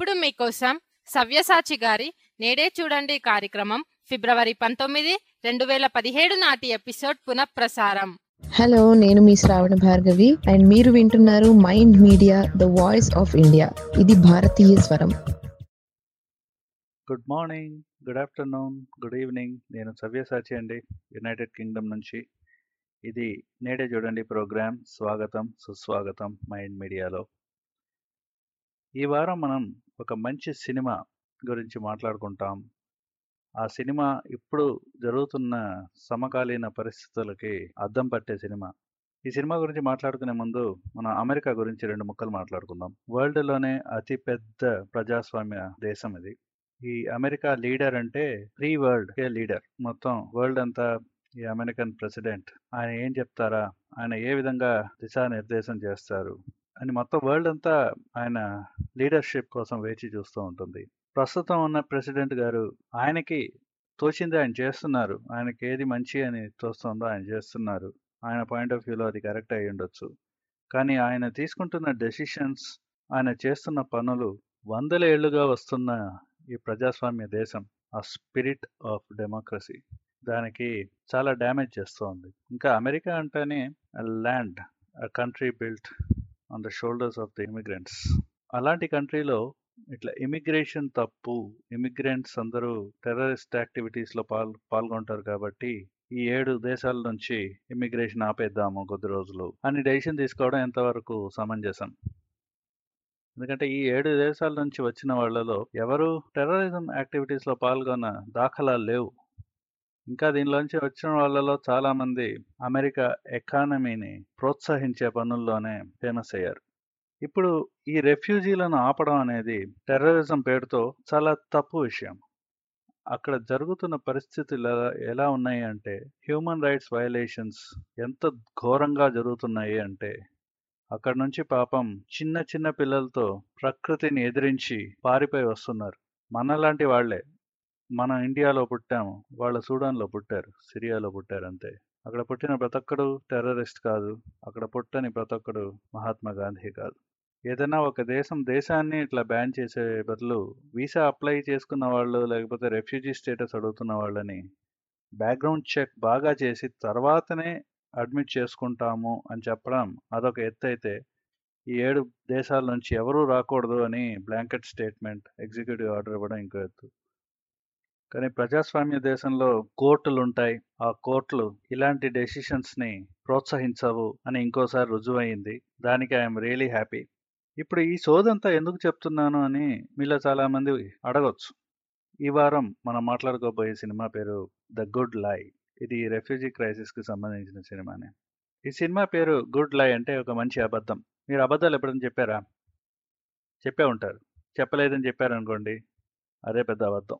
ఇప్పుడు మీకోసం సవ్యసాచి గారి నేడే చూడండి కార్యక్రమం ఫిబ్రవరి పంతొమ్మిది రెండు వేల పదిహేడు నాటి ఎపిసోడ్ పునఃప్రసారం హలో నేను మీ శ్రావణ భార్గవి అండ్ మీరు వింటున్నారు mind media the voice of India ఇది భారతీయ స్వరం good morning good afternoon good evening నేను సవ్యసాచి అండి యునైటెడ్ కింగ్డమ్ నుంచి ఇది నేడే చూడండి ప్రోగ్రామ్ స్వాగతం సుస్వాగతం మైండ్ మీడియాలో ఈ వారం మనం ఒక మంచి సినిమా గురించి మాట్లాడుకుంటాం ఆ సినిమా ఇప్పుడు జరుగుతున్న సమకాలీన పరిస్థితులకి అద్దం పట్టే సినిమా ఈ సినిమా గురించి మాట్లాడుకునే ముందు మనం అమెరికా గురించి రెండు ముక్కలు మాట్లాడుకుందాం వరల్డ్లోనే అతి పెద్ద ప్రజాస్వామ్య దేశం ఇది ఈ అమెరికా లీడర్ అంటే ఫ్రీ వరల్డ్ కే లీడర్ మొత్తం వరల్డ్ అంతా ఈ అమెరికన్ ప్రెసిడెంట్ ఆయన ఏం చెప్తారా ఆయన ఏ విధంగా దిశానిర్దేశం చేస్తారు అని మొత్తం వరల్డ్ అంతా ఆయన లీడర్షిప్ కోసం వేచి చూస్తూ ఉంటుంది ప్రస్తుతం ఉన్న ప్రెసిడెంట్ గారు ఆయనకి తోచింది ఆయన చేస్తున్నారు ఆయనకి ఏది మంచి అని తోస్తుందో ఆయన చేస్తున్నారు ఆయన పాయింట్ ఆఫ్ వ్యూలో అది కరెక్ట్ అయి ఉండొచ్చు కానీ ఆయన తీసుకుంటున్న డెసిషన్స్ ఆయన చేస్తున్న పనులు వందల ఏళ్లుగా వస్తున్న ఈ ప్రజాస్వామ్య దేశం ఆ స్పిరిట్ ఆఫ్ డెమోక్రసీ దానికి చాలా డ్యామేజ్ చేస్తోంది ఇంకా అమెరికా అంటేనే land country built on the shoulders of the immigrants అలాంటి కంట్రీలో ఇట్లా ఇమిగ్రేషన్ తప్పు ఇమిగ్రెంట్స్ అందరూ టెర్రరిస్ట్ యాక్టివిటీస్లో పాల్ పాల్గొంటారు కాబట్టి ఈ ఏడు దేశాల నుంచి ఇమిగ్రేషన్ ఆపేద్దాము కొద్ది రోజులు అని డెసిషన్ తీసుకోవడం ఎంతవరకు సమంజసం ఎందుకంటే ఈ ఏడు దేశాల నుంచి వచ్చిన వాళ్ళలో ఎవరు టెర్రరిజం యాక్టివిటీస్లో పాల్గొన్న దాఖలాలు లేవు ఇంకా దీనిలోంచి వచ్చిన వాళ్ళలో చాలా మంది అమెరికా ఎకానమీని ప్రోత్సహించే పనుల్లోనే ఫేమస్ అయ్యారు ఇప్పుడు ఈ రెఫ్యూజీలను ఆపడం అనేది టెర్రరిజం పేరుతో చాలా తప్పు విషయం అక్కడ జరుగుతున్న పరిస్థితులు ఎలా ఎలా ఉన్నాయి అంటే హ్యూమన్ రైట్స్ వయలేషన్స్ ఎంత ఘోరంగా జరుగుతున్నాయి అంటే అక్కడ నుంచి పాపం చిన్న చిన్న పిల్లలతో ప్రకృతిని ఎదిరించి పారిపోయి వస్తున్నారు మనలాంటి వాళ్లే మనం ఇండియాలో పుట్టాము వాళ్ళ సూడాన్లో పుట్టారు సిరియాలో పుట్టారు అంతే అక్కడ పుట్టిన ప్రతి ఒక్కడు టెర్రరిస్ట్ కాదు అక్కడ పుట్టని ప్రతి ఒక్కడు మహాత్మా గాంధీ కాదు ఏదైనా ఒక దేశం దేశాన్ని ఇట్లా బ్యాన్ చేసే బదులు వీసా అప్లై చేసుకున్న వాళ్ళు లేకపోతే రెఫ్యూజీ స్టేటస్ అడుగుతున్న వాళ్ళని బ్యాక్గ్రౌండ్ చెక్ బాగా చేసి తర్వాతనే అడ్మిట్ చేసుకుంటాము అని చెప్పడం అదొక ఎత్తు అయితే ఈ ఏడు దేశాల నుంచి ఎవరూ రాకూడదు అని బ్లాంకెట్ స్టేట్మెంట్ ఎగ్జిక్యూటివ్ ఆర్డర్ ఇవ్వడం ఇంకో ఎత్తు కానీ ప్రజాస్వామ్య దేశంలో కోర్టులు ఉంటాయి ఆ కోర్టులు ఇలాంటి డెసిషన్స్ని ప్రోత్సహించవు అని ఇంకోసారి రుజువైంది దానికి ఐఎమ్ రియలీ హ్యాపీ ఇప్పుడు ఈ సోదంతా ఎందుకు చెప్తున్నాను అని మీలో చాలామంది అడగొచ్చు ఈ వారం మనం మాట్లాడుకోబోయే సినిమా పేరు ద గుడ్ లై ఇది రెఫ్యూజీ క్రైసిస్కి సంబంధించిన సినిమానే ఈ సినిమా పేరు గుడ్ లై అంటే ఒక మంచి అబద్ధం మీరు అబద్ధాలు ఎప్పుడైనా చెప్పారా చెప్పే ఉంటారు చెప్పలేదని చెప్పారనుకోండి అదే పెద్ద అబద్ధం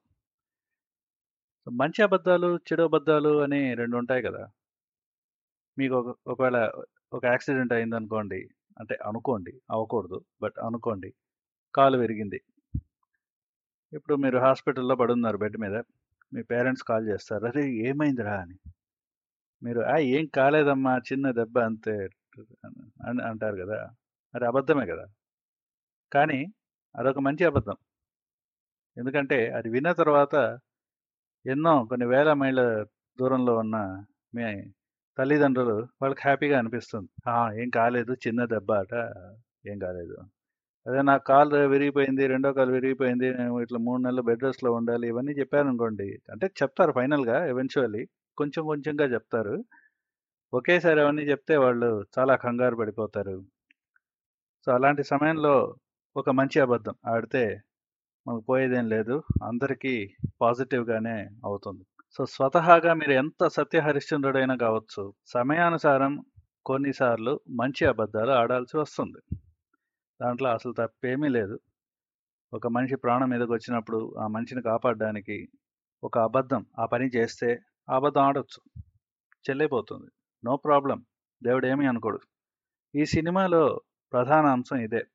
మంచి అబద్ధాలు చెడు అబద్ధాలు అని రెండు ఉంటాయి కదా మీకు ఒక ఒకవేళ ఒక యాక్సిడెంట్ అయిందనుకోండి అంటే అనుకోండి అవ్వకూడదు బట్ అనుకోండి కాలు విరిగింది ఇప్పుడు మీరు హాస్పిటల్లో పడున్నారు బెడ్ మీద మీ పేరెంట్స్ కాల్ చేస్తారు అరే ఏమైందిరా అని మీరు ఆ ఏం కాలేదమ్మా చిన్న దెబ్బ అంతే అని అంటారు కదా అది అబద్ధమే కదా కానీ అదొక మంచి అబద్ధం ఎందుకంటే అది విన్న తర్వాత ఎన్నో కొన్ని వేల మైళ్ళ దూరంలో ఉన్న మీ తల్లిదండ్రులు వాళ్ళకి హ్యాపీగా అనిపిస్తుంది ఏం కాలేదు చిన్న దెబ్బ అట ఏం కాలేదు అదే నా కాలు విరిగిపోయింది రెండో కాలు విరిగిపోయింది నేను ఇట్లా మూడు నెలలు బెడ్ రెస్ట్లో ఉండాలి ఇవన్నీ చెప్పారనుకోండి అంటే చెప్తారు ఫైనల్గా ఎవెన్చువల్లీ కొంచెం కొంచెంగా చెప్తారు ఒకేసారి అవన్నీ చెప్తే వాళ్ళు చాలా కంగారు పడిపోతారు సో అలాంటి సమయంలో ఒక మంచి అబద్ధం ఆడితే మనకు పోయేదేం లేదు అందరికీ పాజిటివ్గానే అవుతుంది సో స్వతహాగా మీరు ఎంత సత్య హరిశ్చంద్రుడైనా కావచ్చు సమయానుసారం కొన్నిసార్లు మంచి అబద్ధాలు ఆడాల్సి వస్తుంది దాంట్లో అసలు తప్పేమీ లేదు ఒక మనిషి ప్రాణం మీదకి వచ్చినప్పుడు ఆ మనిషిని కాపాడడానికి ఒక అబద్ధం ఆ పని చేస్తే ఆ అబద్ధం ఆడొచ్చు చెల్లైపోతుంది నో ప్రాబ్లం దేవుడు ఏమీ అనుకోడు ఈ సినిమాలో ప్రధాన అంశం ఇదే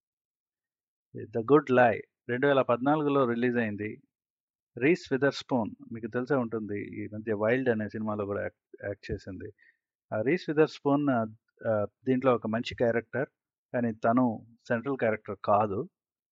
ద గుడ్ లై రెండు వేల పద్నాలుగులో రిలీజ్ అయింది రీస్ విదర్ స్పూన్ మీకు తెలిసే ఉంటుంది ఈ మధ్య వైల్డ్ అనే సినిమాలో కూడా యాక్ట్ యాక్ట్ చేసింది ఆ రీస్ విదర్ స్పూన్ దీంట్లో ఒక మంచి క్యారెక్టర్ కానీ తను సెంట్రల్ క్యారెక్టర్ కాదు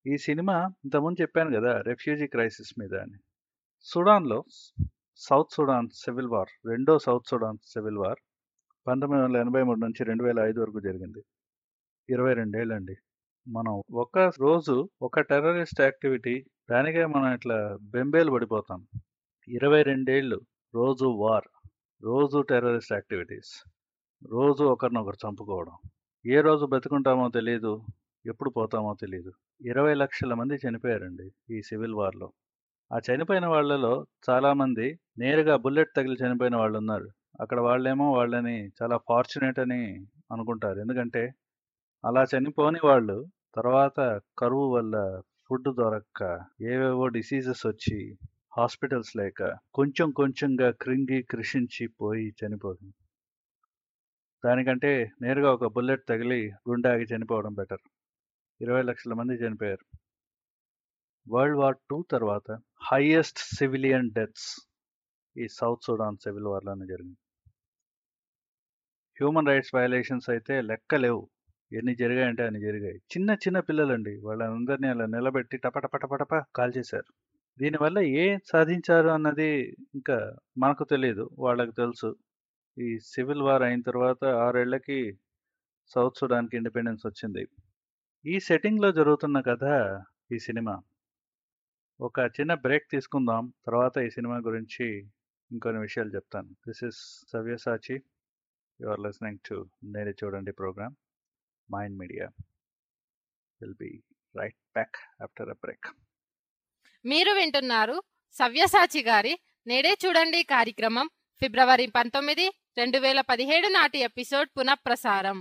ఈ సినిమా ఇంతకుముందు చెప్పాను కదా రెఫ్యూజీ క్రైసిస్ మీద అని సుడాన్లో సౌత్ సుడాన్ సివిల్ వార్ రెండో సౌత్ సుడాన్ సివిల్ వార్ పంతొమ్మిది వందల ఎనభై మూడు నుంచి రెండు వేల ఐదు వరకు జరిగింది ఇరవై రెండేళ్ళండి మనం ఒక రోజు ఒక టెర్రరిస్ట్ యాక్టివిటీ దానికే మనం ఇట్లా బెంబేలు పడిపోతాం ఇరవై రెండేళ్ళు రోజు వార్ రోజు టెర్రరిస్ట్ యాక్టివిటీస్ రోజు ఒకరినొకరు చంపుకోవడం ఏ రోజు బతుకుంటామో తెలియదు ఎప్పుడు పోతామో తెలియదు ఇరవై లక్షల మంది చనిపోయారండి ఈ సివిల్ వార్లో ఆ చనిపోయిన వాళ్ళలో చాలామంది నేరుగా బుల్లెట్ తగిలి చనిపోయిన వాళ్ళు ఉన్నారు అక్కడ వాళ్ళేమో వాళ్ళని చాలా ఫార్చునేట్ అని అనుకుంటారు ఎందుకంటే అలా చనిపోని వాళ్ళు తర్వాత కరువు వల్ల ఫుడ్ దొరక్క ఏవేవో డిసీజెస్ వచ్చి హాస్పిటల్స్ లేక కొంచెం కొంచెంగా కృంగి కృషించి పోయి చనిపోతుంది దానికంటే నేరుగా ఒక బుల్లెట్ తగిలి గుండె ఆగి చనిపోవడం బెటర్ ఇరవై లక్షల మంది చనిపోయారు వరల్డ్ వార్ టూ తర్వాత హైయెస్ట్ సివిలియన్ డెత్స్ ఈ సౌత్ సుడాన్ సివిల్ వార్లోనే జరిగింది హ్యూమన్ రైట్స్ వయలేషన్స్ అయితే లెక్క లేవు ఎన్ని జరిగాయంటే అన్ని జరిగాయి చిన్న చిన్న పిల్లలండి వాళ్ళందరినీ అలా నిలబెట్టి టపటపటపటప కాల్ చేశారు దీనివల్ల ఏం సాధించారు అన్నది ఇంకా మనకు తెలియదు వాళ్ళకి తెలుసు ఈ సివిల్ వార్ అయిన తర్వాత ఆరేళ్లకి సౌత్ సుడాన్కి ఇండిపెండెన్స్ వచ్చింది ఈ సెట్టింగ్లో జరుగుతున్న కథ ఈ సినిమా ఒక చిన్న బ్రేక్ తీసుకుందాం తర్వాత ఈ సినిమా గురించి ఇంకొన్ని విషయాలు చెప్తాను this is Savyasachi you are listening to నేనే చూడండి programme mind media will be right back after a break మీరు వింటున్నారు సవ్యసాచి గారి నేడే చూడండి కార్యక్రమం ఫిబ్రవరి పంతొమ్మిది రెండు వేల పదిహేడు నాటి ఎపిసోడ్ పునఃప్రసారం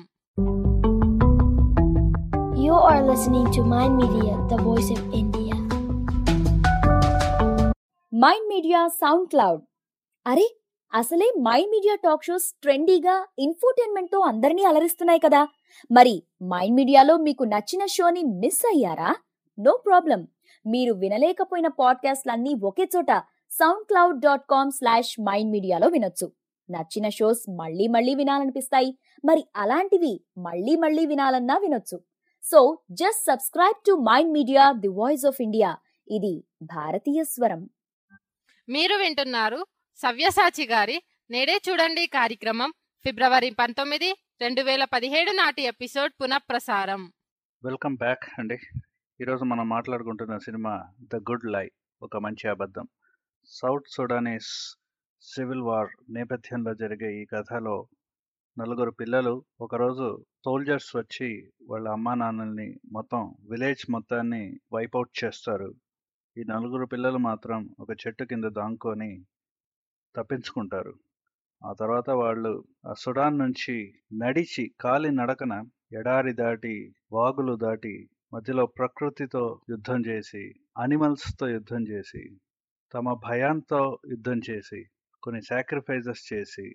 You are listening to Mind Media, the voice of India. Mind media SoundCloud అరే అసలే మైండ్ మీడియా టాక్ షోస్ ట్రెండీగా ఇన్ఫోటైన్మెంట్ తో అందరినీ అలరిస్తున్నాయి కదా మరి మైండ్ మీడియాలో మీకు నచ్చిన షోని మిస్ అయ్యారా నో ప్రాబ్లం మీరు వినలేకపోయిన పాడ్కాస్ట్లన్నీ ఒకే చోట SoundCloud dot com slash mind మీడియాలో వినొచ్చు నచ్చిన షోస్ మళ్ళీ మళ్ళీ వినాలనిపిస్తాయి మరి అలాంటివి మళ్ళీ మళ్ళీ వినాలన్నా వినొచ్చు so just subscribe to mind media the voice of India ఇది భారతీయ స్వరం మీరు వింటున్నారు సవ్యసాచి గారి నేడే చూడండి కార్యక్రమం ఫిబ్రవరి పంతొమ్మిది రెండు వేల పదిహేడు నాటి ఎపిసోడ్ పునఃప్రసారం వెల్కమ్ బ్యాక్ అండి ఈరోజు మనం మాట్లాడుకుంటున్న సినిమా ద గుడ్ లై ఒక మంచి అబద్ధం సౌత్ సుడానీస్ సివిల్ వార్ నేపథ్యంలో జరిగే ఈ కథలో నలుగురు పిల్లలు ఒకరోజు సోల్జర్స్ వచ్చి వాళ్ళ అమ్మా నాన్నల్ని మొత్తం విలేజ్ మొత్తాన్ని వైపౌట్ చేస్తారు ఈ నలుగురు పిల్లలు మాత్రం ఒక చెట్టు కింద దాంకొని తప్పించుకుంటారు ఆ తర్వాత వాళ్ళు ఆ సుడాన్ నుంచి నడిచి కాలి నడకన ఎడారి దాటి వాగులు దాటి మధ్యలో ప్రకృతితో యుద్ధం చేసి అనిమల్స్తో యుద్ధం చేసి తమ భయాంతో యుద్ధం చేసి కొన్ని సాక్రిఫైజెస్ చేసి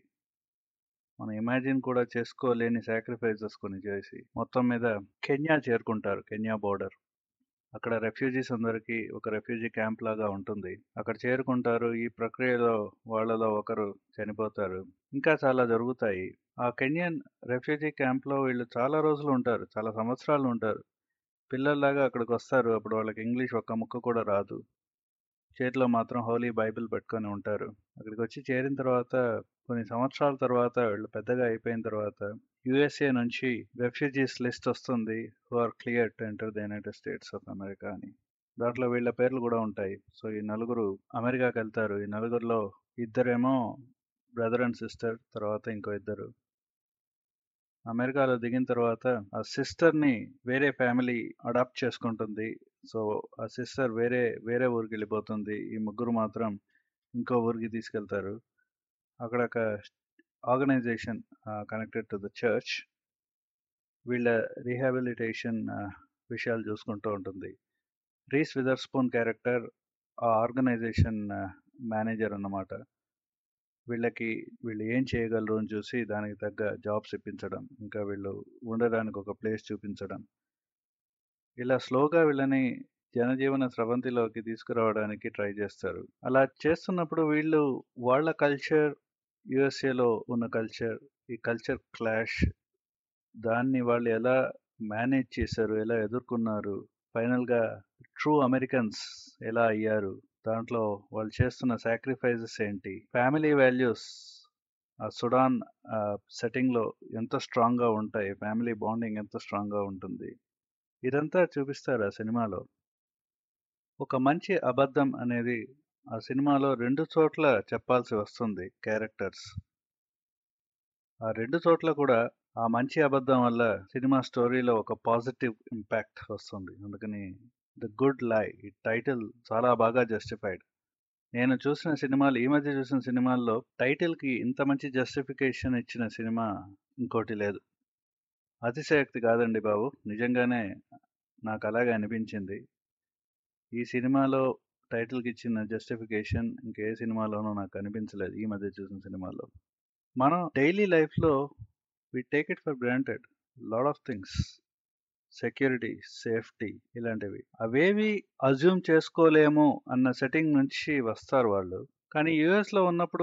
మనం ఇమాజిన్ కూడా చేసుకోలేని సాక్రిఫైజెస్ కొన్ని చేసి మొత్తం మీద కెన్యా చేరుకుంటారు కెన్యా బోర్డర్ అక్కడ రెఫ్యూజీస్ అందరికీ ఒక రెఫ్యూజీ క్యాంప్ లాగా ఉంటుంది అక్కడ చేరుకుంటారు ఈ ప్రక్రియలో వాళ్ళలో ఒకరు చనిపోతారు ఇంకా చాలా జరుగుతాయి ఆ కెన్యన్ రెఫ్యూజీ క్యాంప్లో వీళ్ళు చాలా రోజులు ఉంటారు చాలా సంవత్సరాలు ఉంటారు పిల్లల్లాగా అక్కడికి వస్తారు అప్పుడు వాళ్ళకి ఇంగ్లీష్ ఒక్క ముక్క కూడా రాదు చేతిలో మాత్రం హోలీ బైబిల్ పెట్టుకొని ఉంటారు అక్కడికి వచ్చి చేరిన తర్వాత కొన్ని సంవత్సరాల తర్వాత వీళ్ళు పెద్దగా అయిపోయిన తర్వాత యుఎస్ఏ నుంచి రెఫ్యూజీస్ లిస్ట్ వస్తుంది who are clear to enter the United States of America అని దాంట్లో వీళ్ళ పేర్లు కూడా ఉంటాయి సో ఈ నలుగురు అమెరికాకి వెళ్తారు ఈ నలుగురిలో ఇద్దరేమో బ్రదర్ అండ్ సిస్టర్ తర్వాత ఇంకో ఇద్దరు అమెరికాలో దిగిన తర్వాత ఆ సిస్టర్ని వేరే ఫ్యామిలీ అడాప్ట్ చేసుకుంటుంది సో ఆ సిస్టర్ వేరే వేరే ఊరికి వెళ్ళిపోతుంది ఈ ముగ్గురు మాత్రం ఇంకో ఊరికి తీసుకెళ్తారు అక్కడ ఒక organization connected to the church వీళ్ళ రీహాబిలిటేషన్ విషయాలు చూసుకుంటూ ఉంటుంది రీస్ విదర్ స్పూన్ క్యారెక్టర్ ఆ ఆర్గనైజేషన్ మేనేజర్ అన్నమాట వీళ్ళకి వీళ్ళు ఏం చేయగలరు అని చూసి దానికి తగ్గ జాబ్స్ ఇప్పించడం ఇంకా వీళ్ళు ఉండడానికి ఒక ప్లేస్ చూపించడం ఇలా స్లోగా వీళ్ళని జనజీవన స్రవంతిలోకి తీసుకురావడానికి ట్రై చేస్తారు అలా చేస్తున్నప్పుడు వీళ్ళు వాళ్ళ కల్చర్ యుఎస్ఏలో ఉన్న కల్చర్ ఈ కల్చర్ క్లాష్ దాన్ని వాళ్ళు ఎలా మేనేజ్ చేశారు ఎలా ఎదుర్కొన్నారు ఫైనల్గా ట్రూ అమెరికన్స్ ఎలా అయ్యారు దాంట్లో వాళ్ళు చేస్తున్న సాక్రిఫైజెస్ ఏంటి ఫ్యామిలీ వాల్యూస్ ఆ సుడాన్ సెట్టింగ్లో ఎంత స్ట్రాంగ్గా ఉంటాయి ఫ్యామిలీ బాండింగ్ ఎంత స్ట్రాంగ్గా ఉంటుంది ఇదంతా చూపిస్తారు ఆ సినిమాలో ఒక మంచి అబద్ధం అనేది ఆ సినిమాలో రెండు చోట్ల చెప్పాల్సి వస్తుంది క్యారెక్టర్స్ ఆ రెండు చోట్ల కూడా ఆ మంచి అబద్ధం వల్ల సినిమా స్టోరీలో ఒక పాజిటివ్ ఇంపాక్ట్ వస్తుంది అందుకని ద గుడ్ లై ఈ టైటిల్ చాలా బాగా జస్టిఫైడ్ నేను చూసిన సినిమాలు ఈ మధ్య చూసిన సినిమాల్లో టైటిల్కి ఇంత మంచి జస్టిఫికేషన్ ఇచ్చిన సినిమా ఇంకోటి లేదు అతిశయోక్తి కాదండి బాబు నిజంగానే నాకు అలాగే అనిపించింది ఈ సినిమాలో టైటిల్కి ఇచ్చిన జస్టిఫికేషన్ ఇంకే సినిమాలోనూ నాకు అనిపించలేదు ఈ మధ్య చూసిన సినిమాలో మనం డైలీ లైఫ్లో we take it for granted lot of things security safety ఇలాంటివి అవేవి అజ్యూమ్ చేసుకోలేము అన్న సెట్టింగ్ నుంచి వస్తారు వాళ్ళు కానీ యుఎస్లో ఉన్నప్పుడు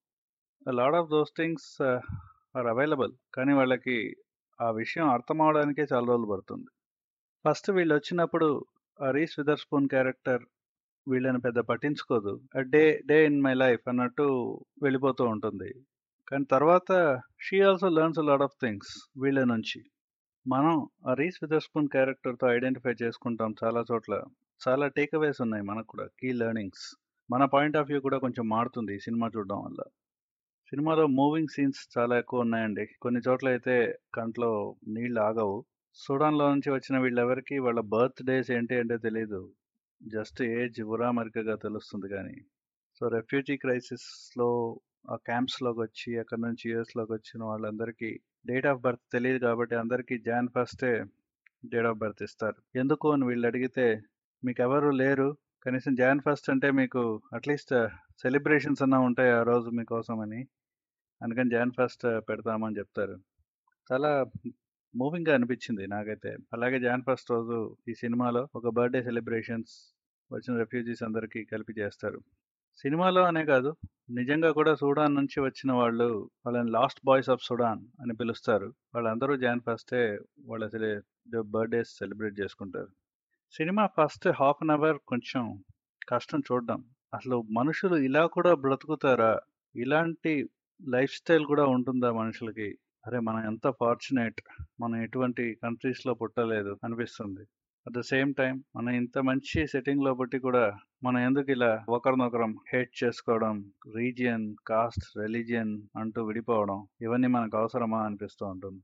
lot of those things are available కానీ వాళ్ళకి ఆ విషయం అర్థం అవడానికే చాలా రోజులు పడుతుంది ఫస్ట్ వీళ్ళు వచ్చినప్పుడు ఆ రీస్ విదర్ స్పూన్ క్యారెక్టర్ వీళ్ళని పెద్ద పట్టించుకోదు day day in my life అన్నట్టు వెళ్ళిపోతూ ఉంటుంది కానీ తర్వాత she also learns lot of things వీళ్ళ నుంచి మనం ఆ రీస్ విదర్ స్పూన్ క్యారెక్టర్తో ఐడెంటిఫై చేసుకుంటాం చాలా చోట్ల చాలా టేక్అవేస్ ఉన్నాయి మనకు కూడా కీ లెర్నింగ్స్ మన పాయింట్ ఆఫ్ వ్యూ కూడా కొంచెం మారుతుంది ఈ సినిమా చూడడం వల్ల సినిమాలో మూవింగ్ సీన్స్ చాలా ఎక్కువ ఉన్నాయండి కొన్ని చోట్ల అయితే కంట్లో నీళ్ళు ఆగవు సూడాన్లో నుంచి వచ్చిన వీళ్ళెవరికి వాళ్ళ బర్త్ డేస్ ఏంటి అంటే తెలియదు జస్ట్ ఏజ్ ఉరామరికగా తెలుస్తుంది కానీ సో రెఫ్యూజీ క్రైసిస్లో ఆ క్యాంప్స్లోకి వచ్చి అక్కడ నుంచి యూఎస్లోకి వచ్చిన వాళ్ళందరికీ డేట్ ఆఫ్ బర్త్ తెలియదు కాబట్టి అందరికీ జాన్ ఫస్టే డేట్ ఆఫ్ బర్త్ ఇస్తారు ఎందుకు అని వీళ్ళు అడిగితే మీకు ఎవరు లేరు కనీసం జాన్ ఫస్ట్ అంటే మీకు అట్లీస్ట్ సెలబ్రేషన్స్ అన్నా ఉంటాయి ఆ రోజు మీకోసం అని అందుకని జాన్ ఫస్ట్ పెడతామని చెప్తారు చాలా మూవింగ్గా అనిపించింది నాకైతే అలాగే జాన్ ఫస్ట్ రోజు ఈ సినిమాలో ఒక బర్త్డే సెలబ్రేషన్స్ వచ్చిన రెఫ్యూజీస్ అందరికీ కలిపి చేస్తారు సినిమాలో అనే కాదు నిజంగా కూడా సూడాన్ నుంచి వచ్చిన వాళ్ళు వాళ్ళని లాస్ట్ బాయ్స్ ఆఫ్ సుడాన్ అని పిలుస్తారు వాళ్ళందరూ జాన్ ఫస్టే వాళ్ళ బర్త్డేస్ సెలబ్రేట్ చేసుకుంటారు సినిమా ఫస్ట్ హాఫ్ అన్ అవర్ కొంచెం కష్టం చూడడం అసలు మనుషులు ఇలా కూడా బ్రతుకుతారా ఇలాంటి లైఫ్ స్టైల్ కూడా ఉంటుందా మనుషులకి అరే మనం ఎంత ఫార్చునేట్ మనం ఎటువంటి కంట్రీస్లో పుట్టలేదు అనిపిస్తుంది అట్ ద సేమ్ టైం మనం ఇంత మంచి సెట్టింగ్లో పుట్టి కూడా మనం ఎందుకు ఇలా ఒకరినొకరం హేట్ చేసుకోవడం రీజియన్ కాస్ట్ రిలీజియన్ అంటూ విడిపోవడం ఇవన్నీ మనకు అవసరమా అనిపిస్తూ ఉంటుంది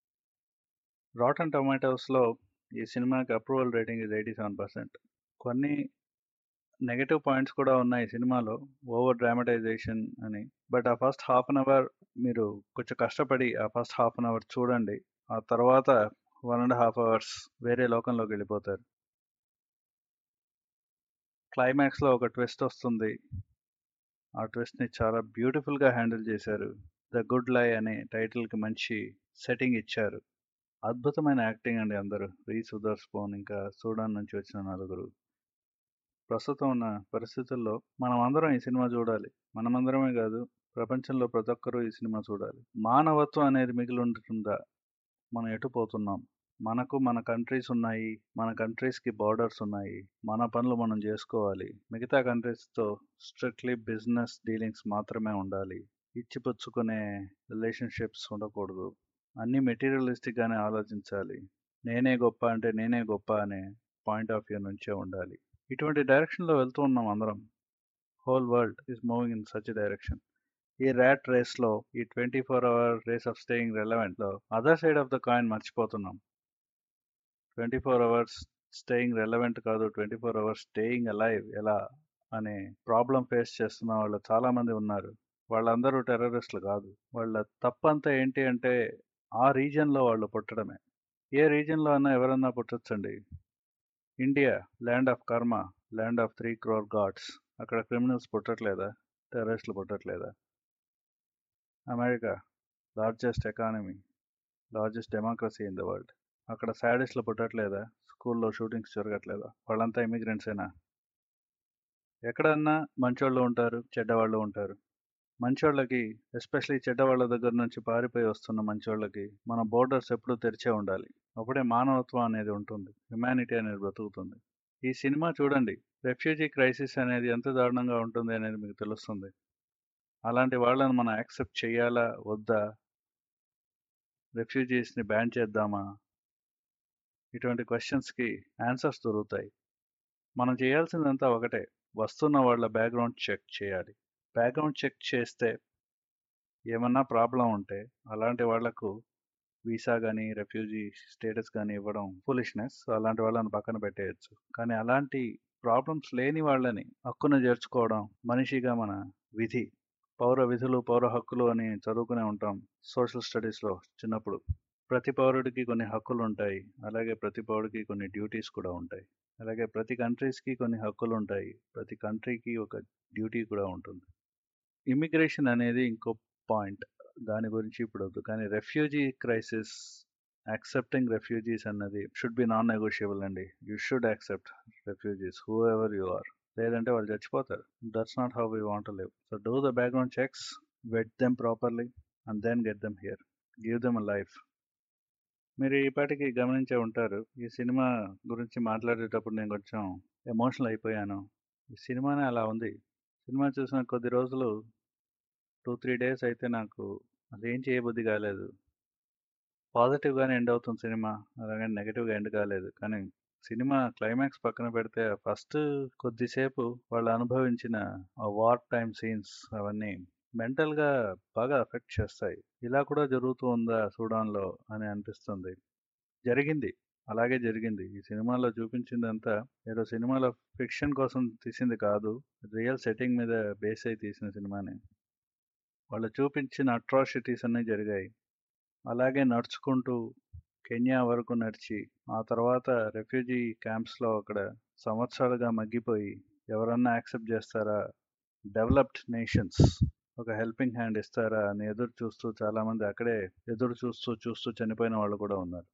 రాటన్ టొమాటోస్లో ఈ సినిమాకి అప్రూవల్ రేటింగ్ ఇది ఎయిటీ సెవెన్ పర్సెంట్ కొన్ని నెగటివ్ పాయింట్స్ కూడా ఉన్నాయి సినిమాలో ఓవర్ డ్రామటైజేషన్ అని బట్ ఆ ఫస్ట్ హాఫ్ అన్ అవర్ మీరు కొంచెం కష్టపడి ఆ ఫస్ట్ హాఫ్ అన్ అవర్ చూడండి ఆ తర్వాత వన్ అండ్ హాఫ్ అవర్స్ వేరే లోకంలోకి వెళ్ళిపోతారు క్లైమాక్స్లో ఒక ట్విస్ట్ వస్తుంది ఆ ట్విస్ట్ని చాలా బ్యూటిఫుల్గా హ్యాండిల్ చేశారు ద గుడ్ లై అనే టైటిల్కి మంచి సెట్టింగ్ ఇచ్చారు అద్భుతమైన యాక్టింగ్ అండి అందరూ రీస్ ఉదర్స్పోన్ ఇంకా సూడాన్ నుంచి వచ్చిన నలుగురు ప్రస్తుతం ఉన్న పరిస్థితుల్లో మనం అందరం ఈ సినిమా చూడాలి మనమందరమే కాదు ప్రపంచంలో ప్రతి ఒక్కరూ ఈ సినిమా చూడాలి మానవత్వం అనేది మిగిలి ఉంటుందా మనం ఎటు పోతున్నాం మనకు మన కంట్రీస్ ఉన్నాయి మన కంట్రీస్కి బార్డర్స్ ఉన్నాయి మన పనులు మనం చేసుకోవాలి మిగతా కంట్రీస్తో స్ట్రిక్ట్లీ బిజినెస్ డీలింగ్స్ మాత్రమే ఉండాలి ఇచ్చిపుచ్చుకునే రిలేషన్షిప్స్ ఉండకూడదు అన్నీ మెటీరియలిస్టిక్గానే ఆలోచించాలి నేనే గొప్ప అంటే నేనే గొప్ప అనే పాయింట్ ఆఫ్ వ్యూ నుంచే ఉండాలి ఇటువంటి డైరెక్షన్లో వెళ్తూ ఉన్నాం అందరం whole world is moving in such direction ఈ ర్యాట్ రేస్లో ఈ twenty four hour race of staying రెలవెంట్లో other side of the coin మర్చిపోతున్నాం twenty four hours staying relevant కాదు twenty four hours staying alive ఎలా అనే ప్రాబ్లం ఫేస్ చేస్తున్న వాళ్ళు చాలామంది ఉన్నారు వాళ్ళందరూ టెర్రరిస్టులు కాదు వాళ్ళ తప్పంతా ఏంటి అంటే ఆ రీజియన్లో వాళ్ళు పుట్టడమే ఏ రీజియన్లో అన్నా ఎవరన్నా పుట్టొచ్చండి India land of karma land of three crore gods అక్కడ క్రిమినల్స్ పుట్టట్లేదా టెర్రరిస్టులు పుట్టట్లేదా America largest economy largest democracy in the world అక్కడ శాడిస్ట్లు పుట్టట్లేదా స్కూల్లో షూటింగ్స్ జరగట్లేదా వాళ్ళంతా ఇమిగ్రెంట్సేనా ఎక్కడన్నా మంచోళ్ళు ఉంటారు చెడ్డవాళ్ళు ఉంటారు మంచోళ్ళకి ఎస్పెషలీ చెడ్డవాళ్ళ దగ్గర నుంచి పారిపోయి వస్తున్న మంచోళ్ళకి మన బోర్డర్స్ ఎప్పుడూ తెరిచే ఉండాలి అప్పుడే మానవత్వం అనేది ఉంటుంది హ్యుమానిటీ అనేది బ్రతుకుతుంది ఈ సినిమా చూడండి రెఫ్యూజీ క్రైసిస్ అనేది ఎంత దారుణంగా ఉంటుంది అనేది మీకు తెలుస్తుంది అలాంటి వాళ్ళని మనం యాక్సెప్ట్ చేయాలా వద్దా రెఫ్యూజీస్ని బ్యాన్ చేద్దామా ఇటువంటి క్వశ్చన్స్కి ఆన్సర్స్ దొరుకుతాయి మనం చేయాల్సిందంతా ఒకటే వస్తున్న వాళ్ళ బ్యాక్గ్రౌండ్ చెక్ చేయాలి బ్యాక్గ్రౌండ్ చెక్ చేస్తే ఏమన్నా ప్రాబ్లం ఉంటే అలాంటి వాళ్లకు వీసా కానీ రెఫ్యూజీ స్టేటస్ కానీ ఇవ్వడం ఫులిష్నెస్ అలాంటి వాళ్ళని పక్కన పెట్టేయచ్చు కానీ అలాంటి ప్రాబ్లమ్స్ లేని వాళ్ళని హక్కును చేర్చుకోవడం మనిషిగా మన విధి పౌర విధులు పౌర హక్కులు అని చదువుకునే ఉంటాం సోషల్ స్టడీస్లో చిన్నప్పుడు ప్రతి పౌరుడికి కొన్ని హక్కులు ఉంటాయి అలాగే ప్రతి పౌరుడికి కొన్ని డ్యూటీస్ కూడా ఉంటాయి అలాగే ప్రతి కంట్రీస్కి కొన్ని హక్కులు ఉంటాయి ప్రతి కంట్రీకి ఒక డ్యూటీ కూడా ఉంటుంది ఇమిగ్రేషన్ అనేది ఇంకో పాయింట్ దాని గురించి ఇప్పుడు వద్దు కానీ రెఫ్యూజీ క్రైసిస్ యాక్సెప్టింగ్ రెఫ్యూజీస్ అన్నది షుడ్ బి నాన్ నెగోషియబుల్ అండి you should accept refugees whoever you are లేదంటే వాళ్ళు చచ్చిపోతారు that's not how we want live so do the background checks vet them properly and then get them here give them a life మీరు ఈ పాటికి గమనించే ఉంటారు ఈ cinema గురించి మాట్లాడేటప్పుడు నేను కొంచెం ఎమోషనల్ అయిపోయాను ఈ సినిమానే అలా ఉంది సినిమా చూసిన కొద్ది రోజులు టూ త్రీ డేస్ అయితే నాకు అసలు ఏం చేయబుద్ధి కాలేదు పాజిటివ్గానే ఎండ్ అవుతుంది సినిమా అలాగే నెగిటివ్గా ఎండ్ కాలేదు కానీ సినిమా క్లైమాక్స్ పక్కన పెడితే ఫస్ట్ కొద్దిసేపు వాళ్ళు అనుభవించిన ఆ వార్ టైమ్ సీన్స్ అవన్నీ మెంటల్గా బాగా ఎఫెక్ట్ చేస్తాయి ఇలా కూడా జరుగుతూ ఉందా సూడాన్లో అని అనిపిస్తుంది జరిగింది అలాగే జరిగింది ఈ సినిమాలో చూపించిందంతా ఏదో సినిమాలో ఫిక్షన్ కోసం తీసింది కాదు రియల్ సెట్టింగ్ మీద బేస్ అయి తీసిన సినిమానే వాళ్ళు చూపించిన అట్రాసిటీస్ అన్నీ జరిగాయి అలాగే నడుచుకుంటూ కెన్యా వరకు నడిచి ఆ తర్వాత రెఫ్యూజీ క్యాంప్స్లో అక్కడ సంవత్సరాలుగా మగ్గిపోయి ఎవరన్నా యాక్సెప్ట్ చేస్తారా డెవలప్డ్ నేషన్స్ ఒక హెల్పింగ్ హ్యాండ్ ఇస్తారా అని ఎదురు చూస్తూ చాలామంది అక్కడే ఎదురు చూస్తూ చూస్తూ చనిపోయిన వాళ్ళు కూడా ఉన్నారు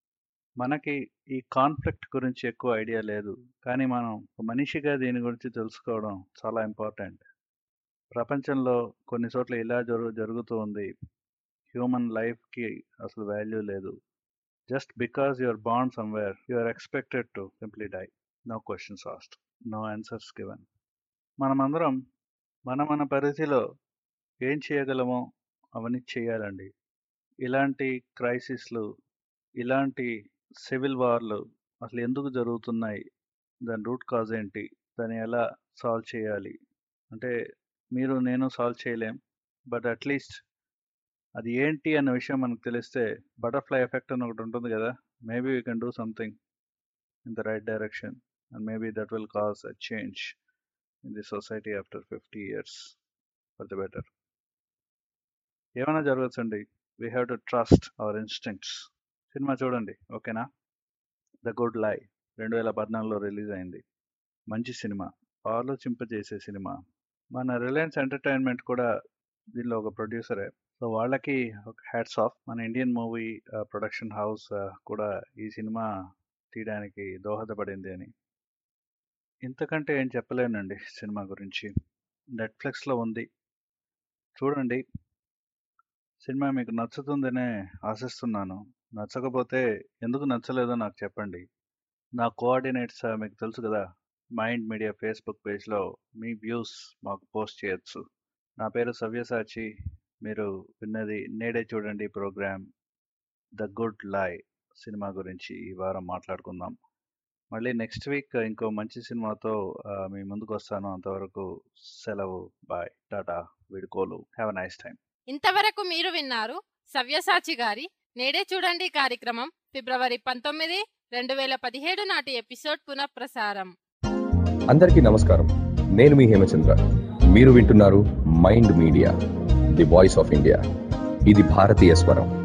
మనకి ఈ కాన్ఫ్లిక్ట్ గురించి ఎక్కువ ఐడియా లేదు కానీ మనం ఒక మనిషిగా దీని గురించి తెలుసుకోవడం చాలా ఇంపార్టెంట్ ప్రపంచంలో కొన్ని చోట్ల ఇలా జరుగు జరుగుతూ ఉంది హ్యూమన్ లైఫ్కి అసలు వాల్యూ లేదు జస్ట్ బికాస్ యువర్ బాండ్ somewhere you are expected to simply die no questions asked no answers given మనమందరం మన మన పరిధిలో ఏం చేయగలమో అవన్నీ చేయాలండి ఇలాంటి క్రైసిస్లు ఇలాంటి సివిల్ వార్లు అసలు ఎందుకు జరుగుతున్నాయి దాని రూట్ కాజ్ ఏంటి దాన్ని ఎలా సాల్వ్ చేయాలి అంటే మీరు నేను సాల్వ్ చేయలేం బట్ అట్లీస్ట్ అది ఏంటి అన్న విషయం మనకు తెలిస్తే బటర్ఫ్లై ఎఫెక్ట్ అని ఒకటి ఉంటుంది కదా maybe we can do something in the right direction and maybe that will cause a change in the society after fifty years for the better ఏమైనా జరగచ్చండి we have to trust our instincts సినిమా చూడండి ఓకేనా the good లై రెండు వేల పద్నాలుగులో release అయింది మంచి సినిమా ఆలోచింపజేసే సినిమా మన రిలయన్స్ ఎంటర్టైన్మెంట్ కూడా దీనిలో ఒక ప్రొడ్యూసరే సో వాళ్ళకి ఒక హ్యాట్స్ ఆఫ్ మన ఇండియన్ మూవీ ప్రొడక్షన్ హౌస్ కూడా ఈ సినిమా తీయడానికి దోహదపడింది అని ఇంతకంటే ఏం చెప్పలేనండి సినిమా గురించి నెట్ఫ్లిక్స్లో ఉంది చూడండి సినిమా మీకు నచ్చుతుందనే ఆశిస్తున్నాను నచ్చకపోతే ఎందుకు నచ్చలేదో నాకు చెప్పండి నా కోఆర్డినేట్స్ మీకు తెలుసు కదా మైండ్ మీడియా ఫేస్బుక్ పేజ్లో మీ వ్యూస్ మాకు పోస్ట్ చేయొచ్చు నా పేరు సవ్యసాచి మీరు విన్నది నేడే చూడండి ప్రోగ్రామ్ ద గుడ్ లై సినిమా గురించి ఈ వారం మాట్లాడుకుందాం మళ్ళీ నెక్స్ట్ వీక్ ఇంకో మంచి సినిమాతో మీ ముందుకు వస్తాను అంతవరకు సెలవు బాయ్ టాటా వీడుకోలు హ్యావ్ అ నైస్ టైం ఇంతవరకు మీరు విన్నారు సవ్యసాచి గారి నేడే చూడండి కార్యక్రమం ఫిబ్రవరి పంతొమ్మిది రెండు వేల పదిహేడు నాటి ఎపిసోడ్ పునఃప్రసారం అందరికీ నమస్కారం నేను మీ హేమచంద్ర మీరు వింటున్నారు mind media the voice of India ఇది భారతీయ స్వరం